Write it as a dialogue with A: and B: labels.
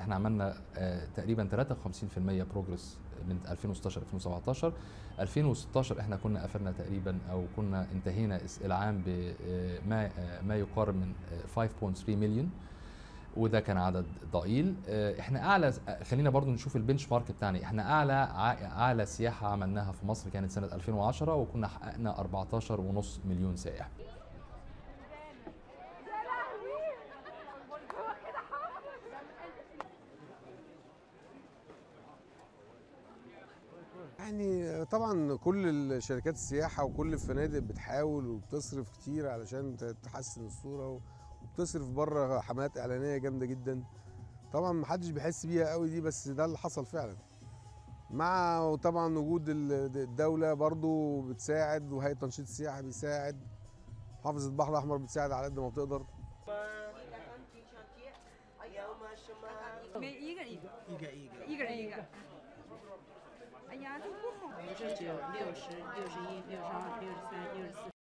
A: احنا عملنا آه، تقريبا 53% بروجرس من 2016 2017 2016 احنا كنا قفلنا تقريبا او كنا انتهينا الس- العام بما ما يقارب من آه، 5.3 مليون وده كان عدد ضئيل آه، احنا اعلى خلينا برضو نشوف البنش مارك بتاعنا احنا اعلى ع- اعلى سياحه عملناها في مصر كانت سنه 2010 وكنا حققنا 14.5 مليون سائح
B: يعني طبعا كل الشركات السياحة وكل الفنادق بتحاول وبتصرف كتير علشان ت- تحسن الصورة وبتصرف بره حملات إعلانية جامدة جدا طبعا محدش بيحس بيها قوي دي بس ده اللي حصل فعلا مع طبعا وجود ال- الدولة برضو بتساعد وهيئة تنشيط السياحة بيساعد محافظة البحر الأحمر بتساعد على قد ما بتقدر
C: 每一个一个，
D: 一个一个。
C: 一个人一个。哎呀，这不好。
E: 这只有六十六十一、六十二、六十三、六十四。